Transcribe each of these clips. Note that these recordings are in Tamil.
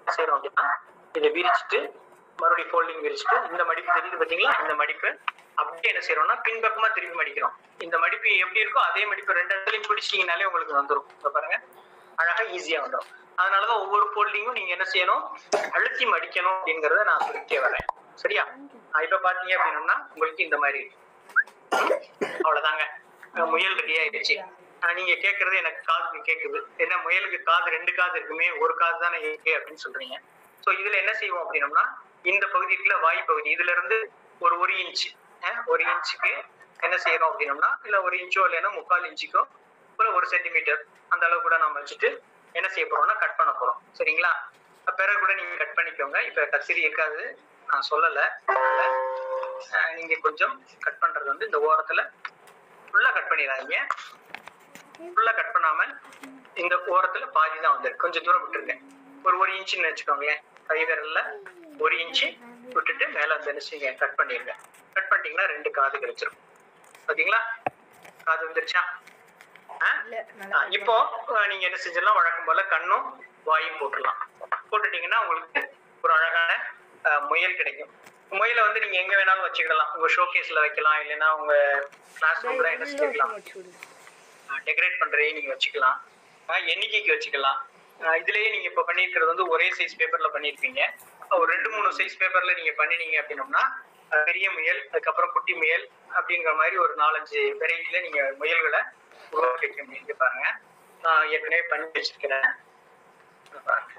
என்ன செய்யறோம் அப்படின்னா இதை விரிச்சிட்டு மறுபடியும் ஃபோல்டிங் விரிச்சிட்டு இந்த மடிப்பு தெரியுது பாத்தீங்களா இந்த மடிப்பு அப்படியே என்ன செய்யறோம்னா பின்பக்கமா திருப்பி மடிக்கிறோம் இந்த மடிப்பு எப்படி இருக்கோ அதே மடிப்பு ரெண்டு இடத்துலயும் பிடிச்சிட்டீங்கனாலே உங்களுக்கு வந்துடும் இப்ப பாருங்க அழகா ஈஸியா வந்துடும் அதனாலதான் ஒவ்வொரு ஃபோல்டிங்கும் நீங்க என்ன செய்யணும் அழுத்தி மடிக்கணும் அப்படிங்கறத நான் சொல்லிட்டே வரேன் சரியா ஆஹ் இப்ப பாத்தீங்க அப்படின்னம்னா உங்களுக்கு இந்த மாதிரி இருக்கு. அவ்வளவுதாங்க அஹ் முயல் ரெடி ஆயிடுச்சு ஆஹ் நீங்க கேக்குறது எனக்கு காதுக்கு கேக்குது என்ன முயலுக்கு காது ரெண்டு காது இருக்குமே ஒரு காது தானே இருக்கு அப்படின்னு சொல்றீங்க சோ இதுல என்ன செய்வோம் அப்படின்னம்னா இந்த பகுதி இருக்குல்ல வாய் பகுதி இதுல இருந்து ஒரு ஒரு இன்ச் ஒரு இன்ச்சுக்கு என்ன செய்யறோம் அப்படின்னம்னா இல்ல ஒரு இன்ச்சோ இல்லைன்னா முக்கால் இன்ச்சுக்கோ இல்ல ஒரு சென்டிமீட்டர் அந்த அளவு கூட நம்ம வச்சுட்டு என்ன செய்ய போறோம்னா கட் பண்ண போறோம் சரிங்களா அஹ் பிறகு கூட நீங்க கட் பண்ணிக்கோங்க இப்ப கத்திரி இருக்காது நான் சொல்லல அஹ் நீங்க கொஞ்சம் கட் பண்றது வந்து இந்த ஓரத்துல ஃபுல்லா கட் பண்ணிடாதீங்க ஃபுல்லா கட் பண்ணாம இந்த ஓரத்துல பாதி தான் வந்திருக்கு கொஞ்சம் தூரம் விட்டுருக்கேன் ஒரு ஒரு இன்ச்சுன்னு வச்சுக்கோங்களேன் கை விரல்ல ஒரு இன்ச்சு விட்டுட்டு மேல அந்த நினைச்சீங்க கட் பண்ணிருங்க கட் பண்ணிட்டீங்கன்னா ரெண்டு காது கிடைச்சிரும் பாத்தீங்களா காது வந்துருச்சா ஆ? ஆ, இப்போ அஹ், நீங்க என்ன செஞ்சிடலாம் வழக்கம் போல கண்ணும் வாயும் போட்டுடலாம் போட்டுட்டீங்கன்னா உங்களுக்கு ஒரு அழகான அஹ், முயல் கிடைக்கும் முயலை வந்து நீங்க எங்க வேணாலும் வச்சுக்கிடலாம் உங்க ஷோகேஸ்ல வைக்கலாம் இல்லைன்னா உங்க கிளாஸ் ரூம்ல என்ன செஞ்சுக்கலாம் டெக்கரேட் பண்றதையும் நீங்க வச்சுக்கலாம் ஆஹ் எண்ணிக்கைக்கு வச்சுக்கலாம் ஆஹ் இதுலயே நீங்க இப்ப பண்ணிருக்கிறது வந்து ஒரே சைஸ் பேப்பர்ல பண்ணிருப்பீங்க ஒரு ரெண்டு மூணு சைஸ் பேப்பர்ல நீங்க பண்ணினீங்க அப்படின்னம்னா ஆஹ் பெரிய முயல் அதுக்கப்புறம் குட்டி முயல் அப்படிங்கிற மாதிரி ஒரு நாலஞ்சு வெரைட்டில நீங்க முயல்களை உருவாக்கி வைக்க முடியும் இங்க பாருங்க நான் ஏற்கனவே பண்ணி வச்சிருக்கிறேன் இங்க பாருங்க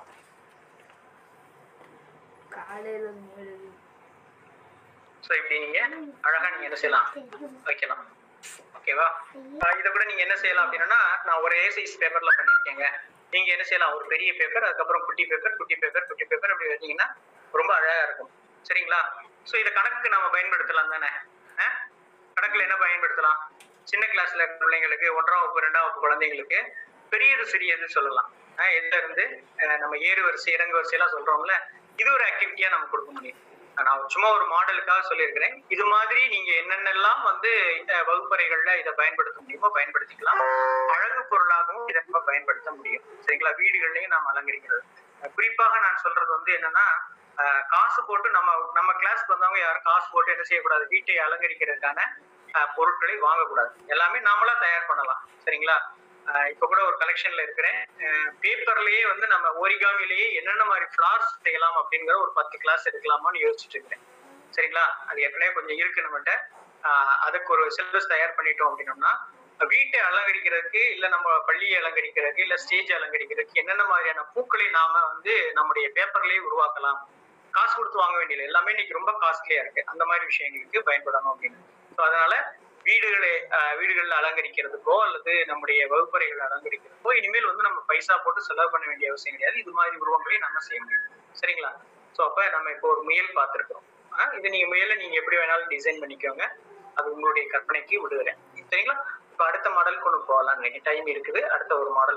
காலையில ஸோ இப்படி நீங்க அழகா நீங்க என்ன செய்யலாம் வைக்கலாம் ஓகேவா இதை கூட நீங்க என்ன செய்யலாம் அப்படின்னா நான் ஒரே சைஸ் பேப்பர்ல பண்ணிருக்கேங்க நீங்க என்ன செய்யலாம் ஒரு பெரிய பேப்பர் அதுக்கப்புறம் குட்டி பேப்பர் குட்டி பேப்பர் குட்டி பேப்பர் அப்படி வச்சீங்கன்னா ரொம்ப அழகா இருக்கும் சரிங்களா ஸோ இதை கணக்குக்கு நம்ம பயன்படுத்தலாம் தானே ஆ? கணக்குல என்ன பயன்படுத்தலாம் சின்ன கிளாஸ்ல இருக்க பிள்ளைங்களுக்கு ஒன்றாம் வகுப்பு ரெண்டாம் வகுப்பு குழந்தைங்களுக்கு பெரியது சிறியது சொல்லலாம் ஆஹ் எதுல இருந்து அஹ் நம்ம ஏறு வரிசை இறங்கு வரிசை எல்லாம் சொல்றோம்ல இது ஒரு ஆக்டிவிட்டியா நம்ம கொடுக்க முடியும் நான் சும்மா ஒரு மாடலுக்காக சொல்லியிருக்கிறேன் இது மாதிரி நீங்க என்னென்னலாம் வந்து அஹ் வகுப்பறைகள்ல இதை பயன்படுத்த முடியுமோ பயன்படுத்திக்கலாம் அழகு பொருளாகவும் இதை நம்ம பயன்படுத்த முடியும் சரிங்களா வீடுகள்லயும் நாம் அலங்கரிக்கிறது அஹ் குறிப்பாக நான் சொல்றது வந்து என்னன்னா அஹ் காசு போட்டு நம்ம நம்ம கிளாஸ்க்கு வந்தவங்க யாரும் காசு போட்டு என்ன செய்யக்கூடாது வீட்டை அலங்கரிக்கிறதுக்கான அஹ் பொருட்களை வாங்கக்கூடாது எல்லாமே நாமளா தயார் பண்ணலாம் சரிங்களா அஹ் இப்ப கூட ஒரு கலெக்ஷன்ல இருக்கிறேன் பேப்பர்லயே வந்து நம்ம ஓரிகாமிலேயே என்னென்ன மாதிரி ஃபிளார்ஸ் செய்யலாம் அப்படிங்கிற ஒரு பத்து கிளாஸ் எடுக்கலாமான்னு யோசிச்சுட்டு இருக்கிறேன் சரிங்களா அது ஏற்கனவே கொஞ்சம் இருக்கு நம்மகிட்ட ஆஹ் அதுக்கு ஒரு சிலபஸ் தயார் பண்ணிட்டோம் அப்படின்னோம்னா வீட்டை அலங்கரிக்கிறதுக்கு இல்ல நம்ம பள்ளியை அலங்கரிக்கிறதுக்கு இல்ல ஸ்டேஜ் அலங்கரிக்கிறதுக்கு என்னென்ன மாதிரியான பூக்களை நாம வந்து நம்முடைய பேப்பர்லயே உருவாக்கலாம் காசு கொடுத்து வாங்க வேண்டியது எல்லாமே இன்னைக்கு ரொம்ப காஸ்ட்லியா இருக்கு அந்த மாதிரி விஷயங்களுக்கு பயன்படணும் அப்படின்னு ஸோ அதனால வீடுகளை ஆஹ் வீடுகள்ல அலங்கரிக்கிறதுக்கோ அல்லது நம்முடைய வகுப்பறைகளை அலங்கரிக்கிறதுக்கோ இனிமேல் வந்து நம்ம பைசா போட்டு செலவு பண்ண வேண்டிய அவசியம் கிடையாது இது மாதிரி உருவங்களையும் நம்ம செய்ய முடியும் சரிங்களா ஸோ அப்ப நம்ம இப்போ ஒரு முயல் பார்த்துருக்கோம் இது நீங்க முயலை நீங்க எப்படி வேணாலும் டிசைன் பண்ணிக்கோங்க அது உங்களுடைய கற்பனைக்கு விடுகிறேன் சரிங்களா இப்ப அடுத்த மாடல் கொண்டு போகலாம் டைம் இருக்குது அடுத்த ஒரு மாடல்